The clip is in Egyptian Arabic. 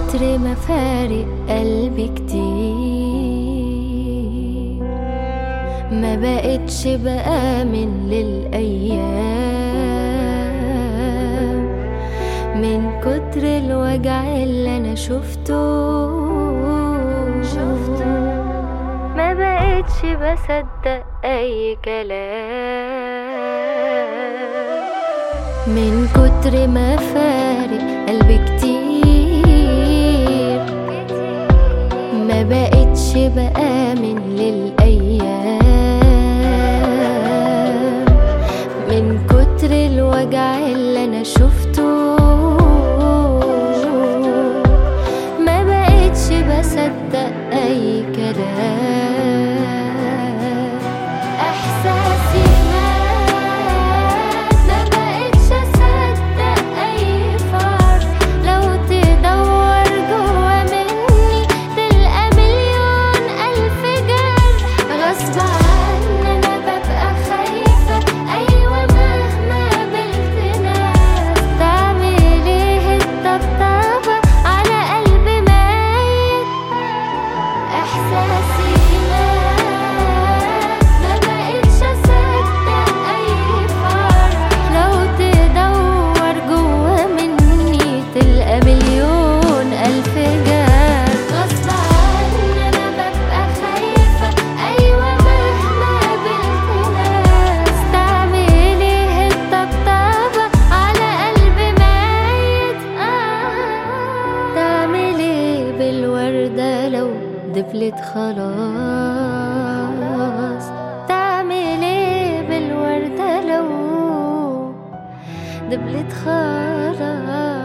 كتر ما فارق قلبي كتير ما بقتش بآمن للأيام من كتر الوجع اللي أنا شفته شفته ما بقتش بصدق أي كلام من كتر ما فارق قلبي كتير ما بقتش بآمن للأيام من كتر الوجع اللي أنا شفته ما بقتش بصدق أي كلام إحساسي مات ما بقتش أصدق أي فرح لو تدور جوا مني تلقى مليون ألف جرح غصب عني أنا ببقى خايفة أيوة مهما قابلت ناس تعمل إيه الطبطبة على قلب ميت إحساسي مات ما بقتش أصدق أي فرح لو تدور جوا مني تلقى مليون ألف جرح غصب عني أنا ببقى خايفة أيوة مهما قابلت ناس تعمل إيه الطبطبة على قلب ميت آه تعمل إيه بالوردة لو دبلت خلاص تعمل إيه بالوردة لو دبلت خلاص